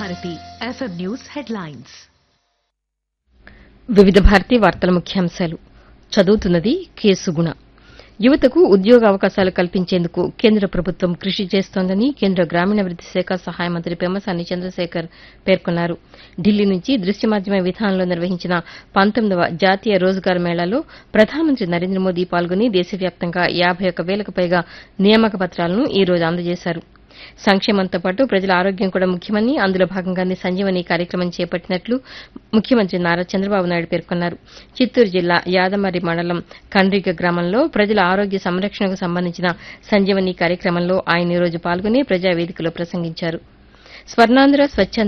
Bharati FM news headlines వివిధ భారతి వార్తల ముఖ్యాంశాలు చదువుతున్నది కేసు గుణ యువతకు ఉద్యోగ అవకాశాలు కల్పించేందుకు కేంద్ర ప్రభుత్వం కృషి చేస్తోందని కేంద్ర గ్రామీణాభివృద్ది శాఖ సహాయ మంత్రి పెమ్మసాని చంద్రశేఖర్ పేర్కొన్నారు ఢిల్లీ నుంచి దృశ్య మాధ్యమ విధానంలో నిర్వహించిన పంతొమ్మిదవ జాతీయ రోజ్గార్ మేళాలో ప్రధానమంత్రి నరేంద్ర మోదీ పాల్గొని దేశవ్యాప్తంగా యాబై ఒక్క వేలకు పైగా నియామక పత్రాలను ఈ రోజు అందజేశారు సంక్షేమంతో పాటు ప్రజల ఆరోగ్యం కూడా ముఖ్యమని అందులో భాగంగానే సంజీవని కార్యక్రమం చేపట్టినట్లు ముఖ్యమంత్రి నారా చంద్రబాబు నాయుడు పేర్కొన్నారు చిత్తూరు జిల్లా యాదమరి మండలం కండ్రిగ గ్రామంలో ప్రజల ఆరోగ్య సంరక్షణకు సంబంధించిన సంజీవని కార్యక్రమంలో ఆయన ఈ రోజు పాల్గొని ప్రజావేదికలో ప్రసంగించారు స్వర్ణాంధ్ర స్వచ్ఛంద